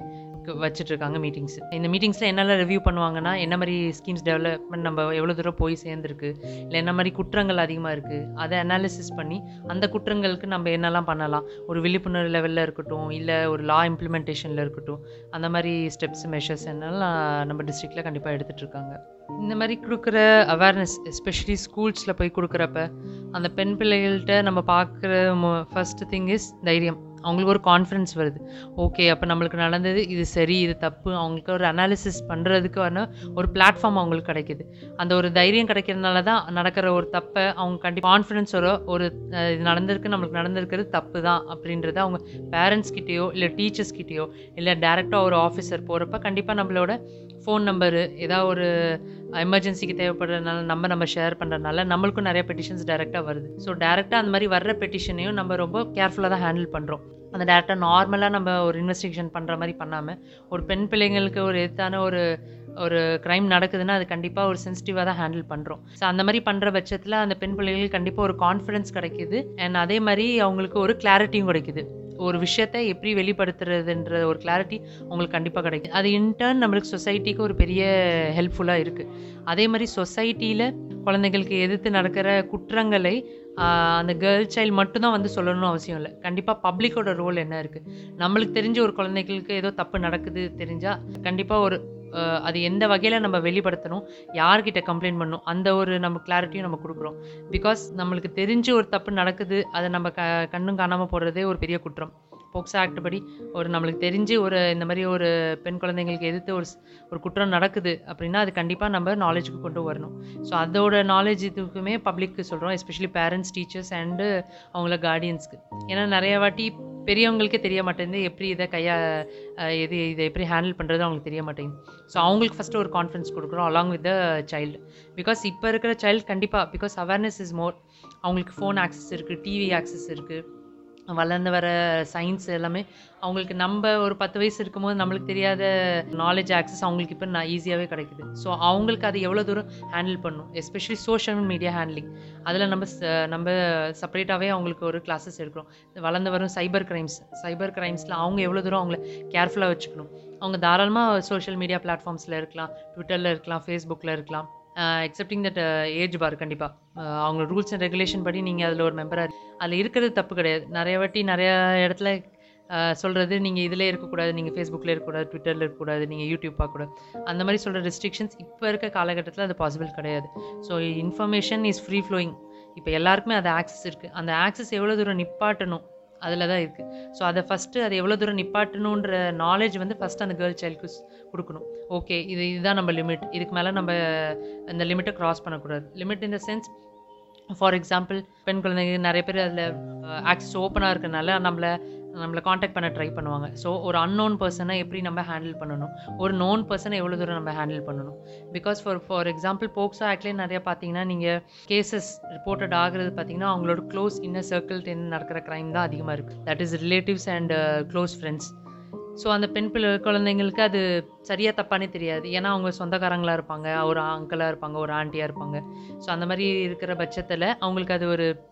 S2: க- வச்சிட்டு இருக்காங்க மீட்டிங்ஸ் இந்த மீட்டிங்ஸில் என்னெல்லாம் ரிவ்யூ பண்ணுவாங்கன்னா என்ன மாதிரி ஸ்கீம்ஸ் டெவலப்மெண்ட் நம்ம எவ்வளோ தூரம் போய் சேர்ந்துருக்கு இல்லை என்ன மாதிரி குற்றங்கள் அதிகமாக இருக்குது அதை அனாலிசிஸ் பண்ணி அந்த குற்றங்களுக்கு நம்ம என்னெல்லாம் பண்ணலாம் ஒரு விழிப்புணர்வு லெவலில் இருக்கட்டும் இல்லை ஒரு லா இம்ப்ளிமெண்டேஷனில் இருக்கட்டும் அந்த மாதிரி ஸ்டெப்ஸ் மெஷர்ஸ் என்னெல்லாம் நம்ம டிஸ்ட்ரிக்டில் கண்டிப்பாக எடுத்துகிட்டு இருக்காங்க இந்த மாதிரி கொடுக்குற அவேர்னஸ் எஸ்பெஷலி ஸ்கூல்ஸில் போய் கொடுக்குறப்ப அந்த பெண் பிள்ளைகள்கிட்ட நம்ம பார்க்குற ஃபர்ஸ்ட் திங் இஸ் தைரியம் அவங்களுக்கு ஒரு கான்ஃபிடன்ஸ் வருது ஓகே அப்போ நம்மளுக்கு நடந்தது இது சரி இது தப்பு அவங்களுக்கு ஒரு அனாலிசிஸ் பண்ணுறதுக்கான ஒரு பிளாட்ஃபார்ம் அவங்களுக்கு கிடைக்குது அந்த ஒரு தைரியம் கிடைக்கிறதுனால தான் நடக்கிற ஒரு தப்பை அவங்க கண்டிப்பாக கான்ஃபிடன்ஸோட ஒரு அஹ், இது நடந்திருக்கு நம்மளுக்கு நடந்திருக்கிறது தப்பு தான் அப்படின்றத அவங்க பேரண்ட்ஸ் கிட்டேயோ இல்லை டீச்சர்ஸ் கிட்டேயோ இல்லை டேரெக்டாக ஒரு ஆஃபீஸர் போகிறப்ப கண்டிப்பாக நம்மளோட ஃபோன் நம்பரு ஏதாவது ஒரு எமர்ஜென்சிக்கு தேவைப்படுறதுனால நம்ம நம்ம ஷேர் பண்ணுறதுனால நம்மளுக்கும் நிறைய பெட்டிஷன்ஸ் டேரெக்டாக வருது ஸோ டேரெக்டாக அந்த மாதிரி வர்ற பெட்டிஷனையும் நம்ம ரொம்ப கேர்ஃபுல்லாக தான் ஹேண்டில் பண்ணுறோம் அந்த டேரெக்டாக நார்மலாக நம்ம ஒரு இன்வெஸ்டிகேஷன் பண்ணுற மாதிரி பண்ணாமல் ஒரு பெண் பிள்ளைங்களுக்கு ஒரு எத்தான ஒரு ஒரு க்ரைம் நடக்குதுன்னா அது கண்டிப்பாக ஒரு சென்சிட்டிவாக தான் ஹேண்டில் பண்ணுறோம் ஸோ அந்த மாதிரி பண்ணுற பட்சத்தில் அந்த பெண் பிள்ளைகளுக்கு கண்டிப்பாக ஒரு கான்ஃபிடன்ஸ் கிடைக்குது அண்ட் அதே மாதிரி அவங்களுக்கு ஒரு கிளாரிட்டியும் கிடைக்குது ஒரு விஷயத்தை எப்படி வெளிப்படுத்துறதுன்ற ஒரு கிளாரிட்டி அவங்களுக்கு கண்டிப்பாக கிடைக்குது அது இன்டர்ன் நம்மளுக்கு சொசைட்டிக்கு ஒரு பெரிய ஹெல்ப்ஃபுல்லாக இருக்குது அதே மாதிரி சொசைட்டியில் குழந்தைகளுக்கு எதிர்த்து நடக்கிற குற்றங்களை ஆஹ், அந்த கேர்ள் சைல்டு மட்டும்தான் வந்து சொல்லணும்னு அவசியம் இல்லை கண்டிப்பாக பப்ளிக்கோட ரோல் என்ன இருக்குது நம்மளுக்கு தெரிஞ்ச ஒரு குழந்தைகளுக்கு ஏதோ தப்பு நடக்குது தெரிஞ்சால் கண்டிப்பாக ஒரு ஆஹ், அது எந்த வகையில் நம்ம வெளிப்படுத்தணும் யார்கிட்ட கம்ப்ளைண்ட் பண்ணணும் அந்த ஒரு நம்ம கிளாரிட்டியும் நம்ம கொடுக்குறோம் பிகாஸ் நம்மளுக்கு தெரிஞ்சு ஒரு தப்பு நடக்குது அதை நம்ம க கண்ணும் காணாமல் போடுறதே ஒரு பெரிய குற்றம் போக்சோ ஆக்ட் படி ஒரு நம்மளுக்கு தெரிஞ்சு ஒரு இந்த மாதிரி ஒரு பெண் குழந்தைங்களுக்கு எதிர்த்து ஒரு ஸ்- ஒரு குற்றம் நடக்குது அப்படின்னா அது கண்டிப்பாக நம்ம நாலேஜுக்கு கொண்டு வரணும் ஸோ அதோட நாலேஜ் இதுக்குமே பப்ளிக்கு சொல்கிறோம் எஸ்பெஷலி பேரண்ட்ஸ் டீச்சர்ஸ் அண்டு அவங்கள கார்டியன்ஸ்க்கு ஏன்னா நிறைய வாட்டி பெரியவங்களுக்கே தெரிய மாட்டேங்குது எப்படி இதை கையா அஹ், எது இதை எப்படி ஹேண்டில் பண்ணுறது அவங்களுக்கு தெரிய மாட்டேங்குது ஸோ அவங்களுக்கு ஃபஸ்ட்டு ஒரு கான்ஃபிடன்ஸ் கொடுக்குறோம் along with the child because இப்போ இருக்கிற சைல்டு கண்டிப்பாக பிகாஸ் அவேர்னஸ் இஸ் மோர் அவங்களுக்கு ஃபோன் ஆக்சஸ் இருக்குது டிவி ஆக்சஸ் இருக்குது வளர்ந்து வர சயின்ஸ் எல்லாமே அவங்களுக்கு நம்ம ஒரு பத்து வயசு இருக்கும்போது நம்மளுக்கு தெரியாத நாலேஜ் ஆக்சஸ் அவங்களுக்கு இப்போ நான் ஈஸியாகவே கிடைக்குது ஸோ அவங்களுக்கு அது எவ்வளோ தூரம் ஹேண்டில் பண்ணும் எஸ்பெஷலி சோஷியல் மீடியா ஹேண்ட்லிங் அதில் நம்ம ச- நம்ம செப்பரேட்டாகவே அவங்களுக்கு ஒரு கிளாஸஸ் எடுக்கிறோம் வளர்ந்து வரும் சைபர் கிரைம்ஸ் சைபர் கிரைம்ஸில் அவங்க எவ்வளோ தூரம் அவங்கள கேர்ஃபுல்லாக வச்சுக்கணும் அவங்க தாராளமாக சோஷியல் மீடியா பிளாட்ஃபார்ம்ஸில் இருக்கலாம் ட்விட்டரில் இருக்கலாம் ஃபேஸ்புக்கில் இருக்கலாம் எக்ஸப்டிங் தட் ஏஜ் பார் கண்டிப்பாக அவங்க ரூல்ஸ் அண்ட் ரெகுலேஷன் படி நீங்கள் அதில் ஒரு மெம்பராக அதில் இருக்கிறது தப்பு கிடையாது நிறைய வாட்டி நிறைய இடத்துல சொல்கிறது நீங்கள் இதிலே இருக்கக்கூடாது நீங்கள் ஃபேஸ்புக்கில் இருக்கக்கூடாது ட்விட்டரில் இருக்கக்கூடாது நீங்கள் யூடியூப் பார்க்கக்கூடாது அந்த மாதிரி சொல்கிற ரெஸ்ட்ரிக்ஷன்ஸ் இப்போ இருக்க காலகட்டத்தில் அது பாசிபிள் கிடையாது so information is free flowing இப்போ எல்லாருக்குமே அது ஆக்சஸ் இருக்குது அந்த ஆக்சஸ் எவ்வளோ தூரம் நிப்பாட்டணும் அதில் தான் இருக்குது ஸோ அதை ஃபஸ்ட்டு அதை எவ்வளோ தூரம் நிப்பாட்டணுன்ற நாலேஜ் வந்து ஃபஸ்ட்டு அந்த கேர்ள் சைல்டுக்கு கொடுக்கணும் ஓகே இது இதுதான் நம்ம லிமிட் இதுக்கு மேலே நம்ம அந்த லிமிட்டை க்ராஸ் பண்ணக்கூடாது limit in the sense for example பெண் குழந்தைங்க நிறைய பேர் அதில் ஆக்சஸ் ஓப்பனாக இருக்கனால நம்மளை நம்மளை காண்டாக்ட் பண்ண ட்ரை பண்ணுவாங்க ஸோ ஒரு அன்னோன் பர்சனை எப்படி நம்ம ஹேண்டில் பண்ணணும் ஒரு நோன் பர்சனை எவ்வளோ தூரம் நம்ம ஹேண்டில் பண்ணணும் because for for example POCSO ஆக்ட்லேயே நிறைய பார்த்தீங்கன்னா நீங்கள் கேசஸ் ரிப்போர்ட்டட் ஆகுறது பார்த்தீங்கன்னா அவங்களோட க்ளோஸ் இன்னர் சர்க்கிள் நடக்கிற க்ரைம் தான் அதிகமாக இருக்குது that is relatives and close friends so அந்த பெண் பிள்ளை குழந்தைங்களுக்கு அது சரியாக தப்பானே தெரியாது ஏன்னா அவங்க சொந்தக்காரங்களாக இருப்பாங்க ஒரு அங்கிளாக இருப்பாங்க ஒரு ஆண்டியாக இருப்பாங்க ஸோ அந்த மாதிரி இருக்கிற பட்சத்தில் அவங்களுக்கு அது ஒரு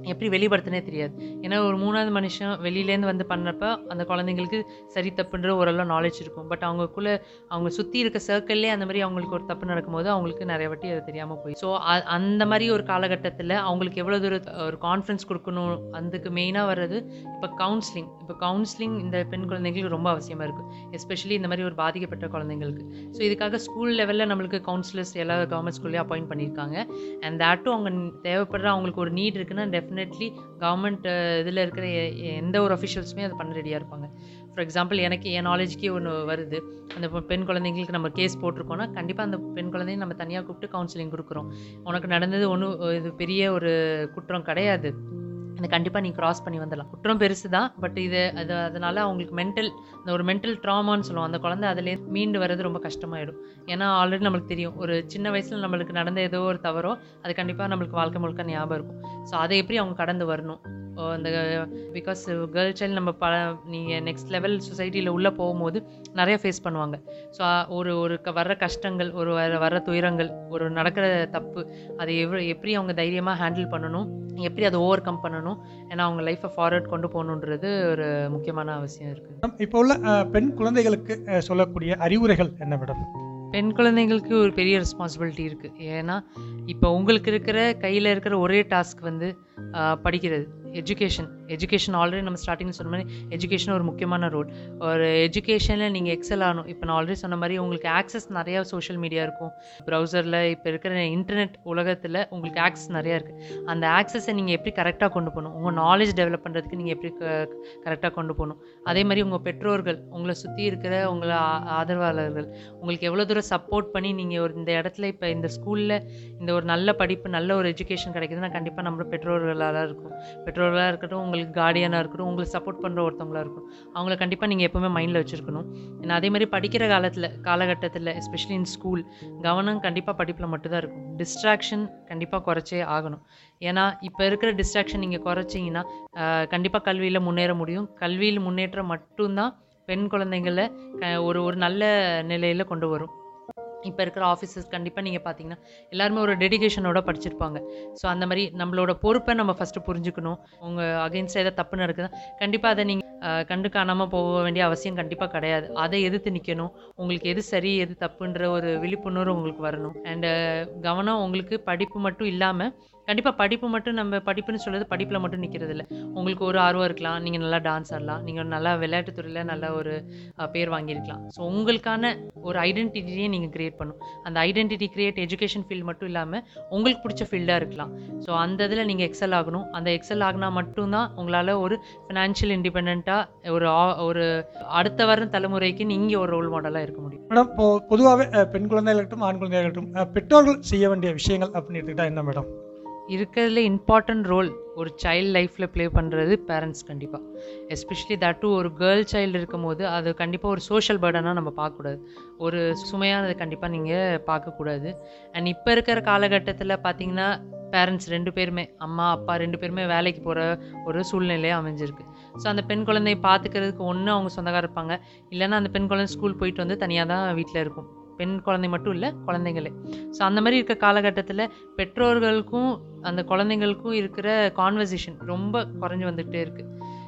S2: எப்படி வெளிப்படுத்தினே தெரியாது ஏன்னா ஒரு மூணாவது மனுஷன் வெளியிலேருந்து வந்து பண்ணுறப்ப அந்த குழந்தைங்களுக்கு சரி தப்புன்ற ஓரளவு நாலேஜ் இருக்கும் பட் அவங்களுக்குள்ள அவங்க சுற்றி இருக்க சர்க்கிள்லே அந்த மாதிரி அவங்களுக்கு ஒரு தப்பு நடக்கும்போது அவங்களுக்கு நிறைய வாட்டி அது தெரியாமல் போய் ஸோ அந்த மாதிரி ஒரு காலகட்டத்தில் அவங்களுக்கு எவ்வளோ தூரம் ஒரு கான்ஃபிடன்ஸ் கொடுக்கணும் அதுக்கு மெயினாக வர்றது இப்போ கவுன்சிலிங் இப்போ கவுன்சிலிங் இந்த பெண் குழந்தைங்களுக்கு ரொம்ப அவசியமாக இருக்குது எஸ்பெஷலி இந்த மாதிரி ஒரு பாதிக்கப்பட்ட குழந்தைங்களுக்கு ஸோ இதுக்காக ஸ்கூல் லெவலில் நம்மளுக்கு கவுன்சிலர்ஸ் எல்லா கவர்மெண்ட் ஸ்கூல்லேயும் அப்பாயிண்ட் பண்ணியிருக்காங்க அண்ட் தேட்டும் அவங்க தேவைப்படுற அவங்களுக்கு ஒரு நீட் இருக்குன்னா டெஃபினெட்லி கவர்மெண்ட் இதில் இருக்கிற எ- எ- எந்த ஒரு அஃபிஷியல்ஸுமே அதை பண்ண ரெடியாக இருப்பாங்க ஃபார் எக்ஸாம்பிள் எனக்கு என் நாலேஜ்க்கே ஒன்று வருது அந்த பெ- பெண் குழந்தைங்களுக்கு நம்ம கேஸ் போட்டிருக்கோன்னா கண்டிப்பாக அந்த பெண் குழந்தையை நம்ம தனியாக கூப்பிட்டு கவுன்சிலிங் கொடுக்குறோம் உனக்கு நடந்தது ஒன்றும் இது பெரிய ஒரு குற்றம் கிடையாது இதை கண்டிப்பாக நீ கிராஸ் பண்ணி வந்துடலாம் குற்றம் பெருசு தான் பட் இது அது அதனால அவங்களுக்கு மென்டல் இந்த ஒரு மென்டல் ட்ராமான்னு சொல்லுவோம் அந்த குழந்தை அதிலே மீண்டு வர்றது ரொம்ப கஷ்டமாயிடும் ஏன்னா ஆல்ரெடி நம்மளுக்கு தெரியும் ஒரு சின்ன வயசில் நம்மளுக்கு நடந்த ஏதோ ஒரு தவறோ அது கண்டிப்பாக நம்மளுக்கு வாழ்க்கை முழுக்க ஞாபகம் இருக்கும் ஸோ அதை எப்படி அவங்க கடந்து வரணும் ஓ, அந்த பிகாஸ் கேர்ள் சைல்டு நம்ம ப நீங்கள் நெக்ஸ்ட் லெவல் சொசைட்டியில் உள்ளே போகும்போது நிறைய ஃபேஸ் பண்ணுவாங்க ஸோ ஒரு ஒரு க- வர்ற கஷ்டங்கள் ஒரு வர வர்ற துயரங்கள் ஒரு நடக்கிற தப்பு அதை எவ்வளோ எப்படி அவங்க தைரியமாக ஹேண்டில் பண்ணணும் எப்படி அதை ஓவர் கம் பண்ணணும் ஏன்னா அவங்க லைஃப்பை ஃபார்வர்ட் கொண்டு போகணுன்றது ஒரு முக்கியமான அவசியம் இருக்குது
S3: மேடம், இப்போ உள்ள அஹ், பெண் குழந்தைகளுக்கு அஹ், சொல்லக்கூடிய அறிவுரைகள் என்ன மேடம்
S2: பெண் குழந்தைங்களுக்கு ஒரு பெரிய ரெஸ்பான்சிபிலிட்டி இருக்குது ஏன்னா இப்போ உங்களுக்கு இருக்கிற கையில் இருக்கிற ஒரே டாஸ்க் வந்து ஆஹ், படிக்கிறது எஜுகேஷன் எஜுகேஷன் ஆல்ரெடி நம்ம ஸ்டார்டிங் சொன்ன மாதிரி எஜுகேஷன் ஒரு முக்கியமான ரோல் ஒரு எஜுகேஷனில் நீங்கள் எக்ஸல் ஆகணும் இப்போ நான் ஆல்ரெடி சொன்ன மாதிரி உங்களுக்கு ஆக்சஸ் நிறையா சோஷியல் மீடியா இருக்கும் ப்ரௌசரில் இப்போ இருக்கிற இன்டர்நெட் உலகத்தில் உங்களுக்கு ஆக்சஸ் நிறையா இருக்குது அந்த ஆக்சஸை நீங்கள் எப்படி கரெக்டாக கொண்டு போகணும் உங்கள் நாலேஜ் டெவலப் பண்ணுறதுக்கு நீங்கள் எப்படி கரெக்டாக கொண்டு போகணும் அதே மாதிரி உங்கள் பெற்றோர்கள் உங்களை சுற்றி இருக்கிற உங்களை ஆ- ஆதரவாளர்கள் உங்களுக்கு எவ்வளோ தூரம் சப்போர்ட் பண்ணி நீங்கள் ஒரு இந்த இடத்துல இப்போ இந்த ஸ்கூலில் இந்த ஒரு நல்ல படிப்பு நல்ல ஒரு எஜுகேஷன் கிடைக்குதுன்னா கண்டிப்பாக நம்ம பெற்றோர்களாக இருக்கும் பெற்றோர்களாக இருக்கட்டும் உங்களுக்கு கார்டியனாக இருக்கட்டும் உங்களுக்கு சப்போர்ட் பண்ணுற ஒருத்தவங்களா இருக்கும் அவங்கள கண்டிப்பாக நீங்கள் எப்போவுமே மைண்டில் வச்சுருக்கணும் ஏன்னா அதே மாதிரி படிக்கிற காலத்தில் காலகட்டத்தில் எஸ்பெஷலி இன் ஸ்கூல் கவனம் கண்டிப்பாக படிப்பில் மட்டும்தான் இருக்கும் டிஸ்ட்ராக்ஷன் கண்டிப்பாக குறைச்சே ஆகணும் ஏன்னா இப்போ இருக்கிற டிஸ்ட்ராக்ஷன் நீங்கள் குறைச்சிங்கன்னா கண்டிப்பாக கல்வியில் முன்னேற முடியும் கல்வியில் முன்னேற்றம் மட்டும்தான் பெண் குழந்தைங்களை க ஒரு ஒரு நல்ல நிலையில் கொண்டு வரும் இப்போ இருக்கிற ஆஃபீஸர்ஸ் கண்டிப்பாக நீங்கள் பார்த்தீங்கன்னா எல்லாருமே ஒரு டெடிகேஷனோட படிச்சிருப்பாங்க ஸோ அந்த மாதிரி நம்மளோட பொறுப்பை நம்ம ஃபஸ்ட்டு புரிஞ்சுக்கணும் உங்கள் அகெயின்ஸ்ட் ஏதாவது தப்பு நடக்குதா கண்டிப்பாக அதை நீங்கள் கண்டு காணாமல் போக வேண்டிய அவசியம் கண்டிப்பாக கிடையாது அதை எதிர்த்து நிற்கணும் உங்களுக்கு எது சரி எது தப்புன்ற ஒரு விழிப்புணர்வு உங்களுக்கு வரணும் அண்டு கவனம் உங்களுக்கு படிப்பு மட்டும் இல்லாமல் கண்டிப்பாக படிப்பு மட்டும் நம்ம படிப்புன்னு சொல்றது படிப்பில் மட்டும் நிற்கிறது இல்லை உங்களுக்கு ஒரு ஆர்வம் இருக்கலாம் நீங்கள் நல்லா டான்ஸ் ஆடலாம் நீங்கள் நல்லா விளையாட்டுத் துறையில் நல்ல ஒரு அஹ், பேர் வாங்கியிருக்கலாம் ஸோ உங்களுக்கான ஒரு ஐடென்டிட்டியை நீங்கள் கிரியேட் பண்ணும் அந்த ஐடென்டிட்டி கிரியேட் எஜுகேஷன் ஃபீல்டு மட்டும் இல்லாமல் உங்களுக்கு பிடிச்ச ஃபீல்டாக இருக்கலாம் ஸோ அந்த இதில் நீங்கள் எக்ஸல் ஆகணும் அந்த எக்ஸல் ஆகினா மட்டும்தான் உங்களால் ஒரு ஃபினான்ஷியல் இண்டிபெண்ட்டாக ஒரு ஆ- ஒரு அடுத்த வர தலைமுறைக்கு நீங்கள் ஒரு ரோல் மாடலாக இருக்க முடியும்
S3: மேடம் இப்போ பொதுவாகவே பெண் குழந்தைகளாகட்டும் ஆண் குழந்தைகளாகட்டும் அஹ், பெற்றோர்கள் செய்ய வேண்டிய விஷயங்கள் அப்படின்னு எடுத்துக்கிட்டா என்ன மேடம்
S2: இருக்கிறதுல இம்பார்ட்டன்ட் ரோல் ஒரு சைல்ட் லைஃப்பில் ப்ளே பண்ணுறது பேரண்ட்ஸ் கண்டிப்பாக எஸ்பெஷலி தட் டு ஒரு கேர்ள் சைல்டு இருக்கும்போது அது கண்டிப்பாக ஒரு சோஷியல் பேர்டனாக நம்ம பார்க்கக்கூடாது ஒரு சுமையானது கண்டிப்பாக நீங்கள் பார்க்கக்கூடாது அண்ட் இப்போ இருக்கிற காலகட்டத்தில் பார்த்தீங்கன்னா பேரண்ட்ஸ் ரெண்டு பேருமே அம்மா அப்பா ரெண்டு பேருமே வேலைக்கு போகிற ஒரு சூழ்நிலையாக அமைஞ்சிருக்கு ஸோ அந்த பெண் குழந்தையை பார்த்துக்கிறதுக்கு ஒன்று அவங்க சொந்தக்கார இருப்பாங்க இல்லைன்னா அந்த பெண் குழந்தை ஸ்கூல் போயிட்டு வந்து தனியாக தான் வீட்டில் இருக்கும் பெண் குழந்தை மட்டும் இல்லை குழந்தைங்களே ஸோ அந்த மாதிரி இருக்க காலகட்டத்தில் பெற்றோர்களுக்கும் அந்த குழந்தைங்களுக்கும் இருக்கிற கான்வர்சேஷன் ரொம்ப குறைஞ்சு வந்துகிட்டே இருக்குது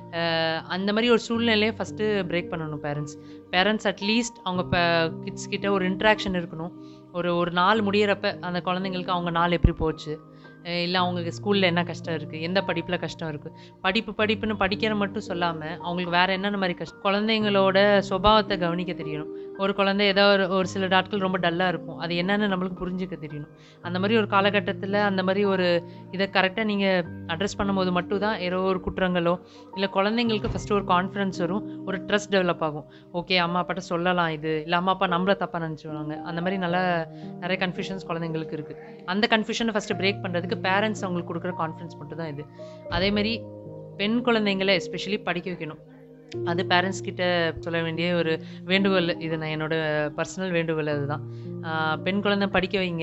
S2: அந்த மாதிரி ஒரு சூழ்நிலையை ஃபஸ்ட்டு பிரேக் பண்ணணும் பேரண்ட்ஸ் பேரண்ட்ஸ் அட்லீஸ்ட் அவங்க இப்போ கிட்ஸ் கிட்ட ஒரு இன்ட்ராக்ஷன் இருக்கணும் ஒரு ஒரு நாள் முடியிறப்ப அந்த குழந்தைங்களுக்கு அவங்க நாள் எப்படி போச்சு இல்லை அவங்களுக்கு ஸ்கூலில் என்ன கஷ்டம் இருக்குது எந்த படிப்பில் கஷ்டம் இருக்குது படிப்பு படிப்புன்னு படிக்கிற மட்டும் சொல்லாமல் அவங்களுக்கு வேறு என்னென்ன மாதிரி கஷ்டம் குழந்தைங்களோட சுபாவத்தை கவனிக்க தெரியணும் ஒரு குழந்தை ஏதோ ஒரு ஒரு சில நாட்கள் ரொம்ப டல்லாக இருக்கும் அது என்னென்னு நம்மளுக்கு புரிஞ்சுக்க தெரியணும் அந்த மாதிரி ஒரு காலகட்டத்தில் அந்த மாதிரி ஒரு இதை கரெக்டாக நீங்கள் அட்ரஸ் பண்ணும்போது மட்டும் தான் ஏதோ ஒரு குற்றங்களோ இல்லை குழந்தைங்களுக்கு ஃபஸ்ட்டு ஒரு கான்ஃபிடன்ஸ் வரும் ஒரு ட்ரஸ்ட் டெவலப் ஆகும் ஓகே அம்மா அப்பாட்ட சொல்லலாம் இது இல்லை அம்மா அப்பா நம்மள தப்பாக நினச்சிடுவாங்க அந்த மாதிரி நல்லா நிறைய கன்ஃபியூஷன்ஸ் குழந்தைங்களுக்கு இருக்குது அந்த கன்ஃபியூஷனை ஃபஸ்ட்டு பிரேக் பண்ணுறதுக்கு பேரண்ட்ஸ் அவங்களுக்கு கொடுக்குற கான்ஃபிடன்ஸ் மட்டும் தான் இது அதேமாதிரி பெண் குழந்தைங்களை எஸ்பெஷலி படிக்க வைக்கணும் அது பேரண்ட்ஸ் கிட்ட சொல்ல வேண்டிய ஒரு வேண்டுகோள் இது நான் என்னோட பர்சனல் வேண்டுகோள் அதுதான் ஆஹ் பெண் குழந்தை படிக்க வைங்க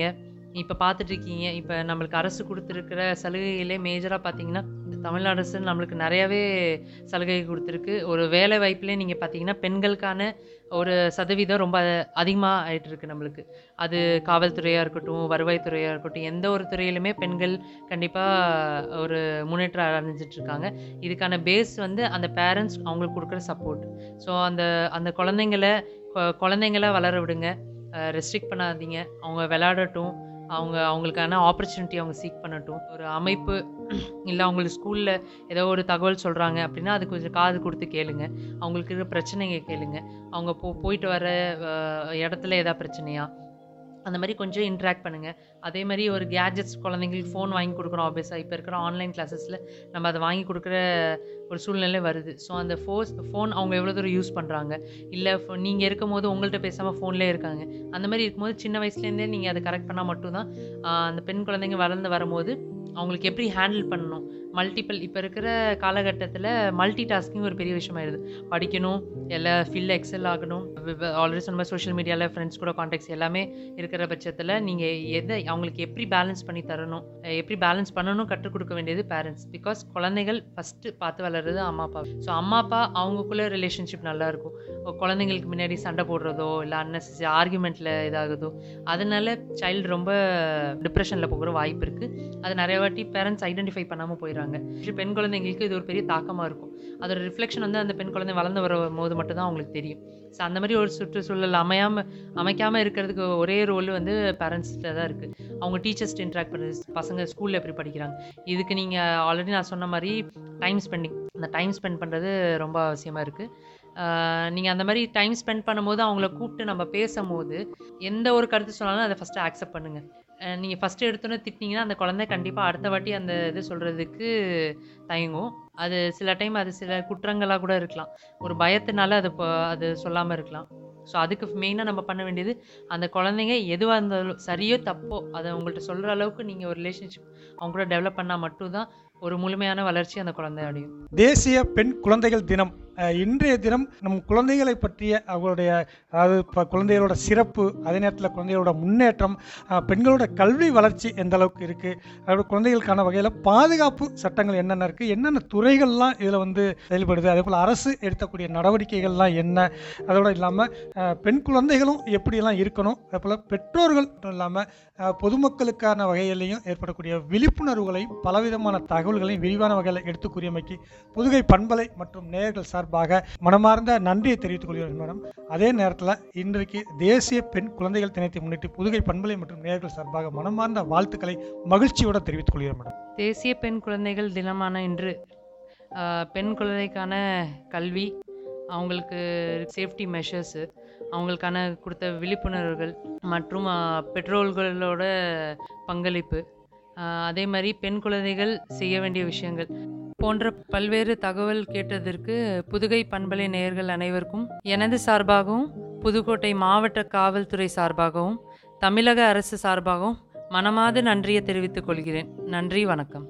S2: இப்போ பார்த்துட்டு இருக்கீங்க இப்போ நம்மளுக்கு அரசு கொடுத்துருக்கிற சலுகைகளே மேஜராக பார்த்தீங்கன்னா தமிழ்நாடு அரசு நம்மளுக்கு நிறையாவே சலுகை கொடுத்துருக்கு ஒரு வேலை வாய்ப்புலேயே நீங்கள் பார்த்தீங்கன்னா பெண்களுக்கான ஒரு சதவீதம் ரொம்ப அதிகமாக ஆயிட்டு இருக்கு நம்மளுக்கு அது காவல்துறையாக இருக்கட்டும் வருவாய்த்துறையாக இருக்கட்டும் எந்த ஒரு துறையிலுமே பெண்கள் கண்டிப்பாக ஒரு முன்னேற்றம் அடைஞ்சிட்டு இருக்காங்க இதுக்கான பேஸ் வந்து அந்த பேரண்ட்ஸ் அவங்களுக்கு கொடுக்குற சப்போர்ட் ஸோ அந்த அந்த குழந்தைங்கள கொ- குழந்தைங்கள வளர விடுங்க ரெஸ்ட்ரிக்ட் பண்ணாதீங்க அவங்க விளையாடட்டும் அவங்க அவங்களுக்கான ஆப்பர்ச்சுனிட்டி அவங்க சீக் பண்ணட்டும் ஒரு அமைப்பு இல்லை அவங்களுக்கு ஸ்கூலில் ஏதோ ஒரு தகவல் சொல்கிறாங்க அப்படின்னா அது கொஞ்சம் காது கொடுத்து கேளுங்க அவங்களுக்கு இருக்கிற பிரச்சனைங்க கேளுங்க அவங்க போ போயிட்டு வர அஹ், இடத்துல ஏதாவது பிரச்சனையா அந்த மாதிரி கொஞ்சம் இன்ட்ராக்ட் பண்ணுங்கள் அதே மாதிரி ஒரு கேஜெட்ஸ் குழந்தைங்களுக்கு ஃபோன் வாங்கி கொடுக்குறோம் ஆப்வியஸாக இப்போ இருக்கிற ஆன்லைன் கிளாஸஸில் நம்ம அதை வாங்கி கொடுக்குற ஒரு சூழ்நிலை வருது ஸோ அந்த ஃபோர்ஸ் ஃபோன் அவங்க எவ்வளோ தூரம் யூஸ் பண்ணுறாங்க இல்லை நீங்கள் இருக்கும் போது உங்கள்கிட்ட பேசாமல் ஃபோன்லேயே இருக்காங்க அந்த மாதிரி இருக்கும்போது சின்ன வயசுலேருந்தே நீங்கள் அதை கரெக்ட் பண்ணால் மட்டும்தான் ஆஹ், அந்த பெண் குழந்தைங்க வளர்ந்து வரும்போது அவங்களுக்கு எப்படி ஹேண்டில் பண்ணணும் மல்டிபிள் இப்போ இருக்கிற காலகட்டத்தில் மல்டி டாஸ்கிங் ஒரு பெரிய விஷயமாயிருது படிக்கணும் எல்லா ஃபீல்டில் எக்ஸல் ஆகணும் ஆல்ரெடி சொன்ன சோஷியல் மீடியாவில் ஃப்ரெண்ட்ஸ் கூட காண்டாக்ட்ஸ் எல்லாமே இருக்கிற பட்சத்தில் நீங்கள் எதை அவங்களுக்கு எப்படி பேலன்ஸ் பண்ணி தரணும் அஹ் எப்படி பேலன்ஸ் பண்ணணும் கற்றுக் கொடுக்க வேண்டியது பேரண்ட்ஸ் பிகாஸ் குழந்தைகள் ஃபஸ்ட்டு பார்த்து வளர்றது அம்மா அப்பா ஸோ அம்மா அப்பா அவங்களுக்குள்ள ரிலேஷன்ஷிப் நல்லா இருக்கும் ஒரு குழந்தைங்களுக்கு முன்னாடி சண்டை போடுறதோ இல்லை அன்னெசரி ஆர்குமெண்ட்டில் இதாகுதோ அதனால சைல்டு ரொம்ப டிப்ரெஷனில் போகிற வாய்ப்பு இருக்குது அது நிறைய வாட்டி பேரண்ட்ஸ் ஐடென்டிஃபை பண்ணாமல் போயிடுறாங்க Actually பெண் குழந்தைங்களுக்கு இது ஒரு பெரிய தாக்கமாக இருக்கும் அதோட ரிஃப்ளெக்ஷன் வந்து அந்த பெண் குழந்தை வளர்ந்து வரும் போது மட்டும்தான் அவங்களுக்கு தெரியும் ஸோ அந்த மாதிரி ஒரு சுற்றுச்சூழல் அமையாமல் அமைக்காமல் இருக்கிறதுக்கு ஒரே ரோல் வந்து பேரண்ட்ஸ்கிட்ட தான் இருக்குது அவங்க டீச்சர்ஸ்ட்டு இன்ட்ராக்ட் பண்ணுறது பசங்க ஸ்கூலில் எப்படி படிக்கிறாங்க இதுக்கு நீங்கள் ஆல்ரெடி நான் சொன்ன மாதிரி டைம் ஸ்பெண்டிங் அந்த டைம் ஸ்பெண்ட் பண்ணுறது ரொம்ப அவசியமாக இருக்குது நீங்கள் அந்த மாதிரி டைம் ஸ்பெண்ட் பண்ணும்போது அவங்கள கூப்பிட்டு நம்ம பேசும்போது எந்த ஒரு கருத்து சொன்னாலும் அதை ஃபஸ்ட்டு அக்செப்ட் பண்ணுங்கள் நீங்கள் ஃபஸ்ட்டு எடுத்தோன்னே திட்டினீங்கன்னா அந்த குழந்தை கண்டிப்பாக அடுத்த வாட்டி அந்த இது சொல்கிறதுக்கு தயங்கும் அது சில டைம் அது சில குற்றங்களாக கூட இருக்கலாம் ஒரு பயத்தினால அது இப்போ அது சொல்லாமல் இருக்கலாம் ஸோ அதுக்கு மெயினாக நம்ம பண்ண வேண்டியது அந்த குழந்தைங்க எதுவாக இருந்தாலும் சரியோ தப்போ அதை உங்கள்கிட்ட சொல்கிற அளவுக்கு நீங்கள் ஒரு ரிலேஷன்ஷிப் அவங்க கூட டெவலப் பண்ணால் மட்டும்தான் ஒரு முழுமையான வளர்ச்சி அந்த குழந்தை அடையும்
S3: தேசிய பெண் குழந்தைகள் தினம் அஹ், இன்றைய தினம் நம் குழந்தைகளை பற்றிய அவங்களுடைய அதாவது இப்போ குழந்தைகளோட சிறப்பு அதே நேரத்தில் குழந்தைகளோட முன்னேற்றம் அஹ், பெண்களோட கல்வி வளர்ச்சி எந்த அளவுக்கு இருக்குது அதோட குழந்தைகளுக்கான வகையில் பாதுகாப்பு சட்டங்கள் என்னென்ன இருக்குது என்னென்ன துறைகள்லாம் இதில் வந்து செயல்படுது அதே போல் அரசு எடுக்கக்கூடிய நடவடிக்கைகள்லாம் என்ன அதோட இல்லாமல் பெண் குழந்தைகளும் எப்படியெல்லாம் இருக்கணும் அதே போல் பெற்றோர்கள் மட்டும் இல்லாமல் பொதுமக்களுக்கான வகையிலையும் ஏற்படக்கூடிய விழிப்புணர்வுகளையும் பலவிதமான தகவல்களையும் விரிவான வகையில் எடுத்து கூறியமைக்கு புதுகை பண்பலை மற்றும் நேயர்கள் சார்பாக மனமார்ந்த நன்றியை தெரிவித்துக் கொள்கிறேன் மேடம் அதே நேரத்தில் இன்றைக்கு தேசிய பெண் குழந்தைகள் தினத்தை முன்னிட்டு புதுகை பண்பலை மற்றும் நேயர்கள் சார்பாக மனமார்ந்த வாழ்த்துக்களை மகிழ்ச்சியோடு தெரிவித்துக் கொள்கிறேன் மேடம்
S2: தேசிய பெண் குழந்தைகள் தினமான இன்று ஆஹ், பெண் குழந்தைக்கான கல்வி அவங்களுக்கு சேஃப்டி மெஷர்ஸு அவங்களுக்கான கொடுத்த விழிப்புணர்வுகள் மற்றும் ஆஹ், பெற்றோர்களோட பங்களிப்பு ஆஹ், அதே மாதிரி பெண் குழந்தைகள் செய்ய வேண்டிய விஷயங்கள் போன்ற பல்வேறு தகவல் கேட்டதற்கு புதுகை பண்பலை நேயர்கள் அனைவருக்கும் எனது சார்பாகவும் புதுக்கோட்டை மாவட்ட காவல்துறை சார்பாகவும் தமிழக அரசு சார்பாகவும் மனமாது நன்றியை தெரிவித்துக் கொள்கிறேன் நன்றி வணக்கம்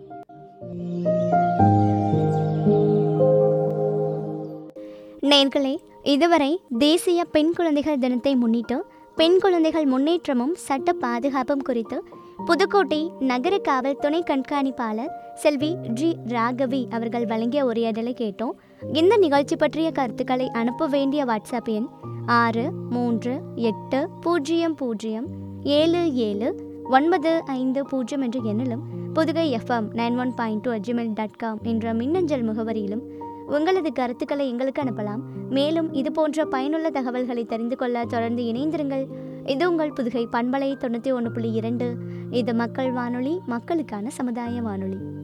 S1: நேர்களே இதுவரை தேசிய பெண் குழந்தைகள் தினத்தை முன்னிட்டு பெண் குழந்தைகள் முன்னேற்றமும் சட்ட பாதுகாப்பும் குறித்து புதுக்கோட்டை நகர காவல் துணை கண்காணிப்பாளர் செல்வி ஜி ராகவி அவர்கள் வழங்கிய உரையாடலை கேட்டோம் இந்த நிகழ்ச்சி பற்றிய கருத்துக்களை அனுப்ப வேண்டிய வாட்ஸ்அப் எண் ஆறு மூன்று எட்டு பூஜ்ஜியம் பூஜ்ஜியம் ஏழு ஏழு ஒன்பது ஐந்து பூஜ்ஜியம் என்ற எண்ணிலும் Pudhugai FM nine one point two Gmail dot com என்ற மின்னஞ்சல் முகவரியிலும் உங்களது கருத்துக்களை எங்களுக்கு அனுப்பலாம் மேலும் இது போன்ற பயனுள்ள தகவல்களை தெரிந்து கொள்ள தொடர்ந்து இணைந்திருங்கள் இது உங்கள் புதுகை பண்பலை தொண்ணூற்றி ஒன்று புள்ளி இரண்டு இது மக்கள் வானொலி மக்களுக்கான சமுதாய வானொலி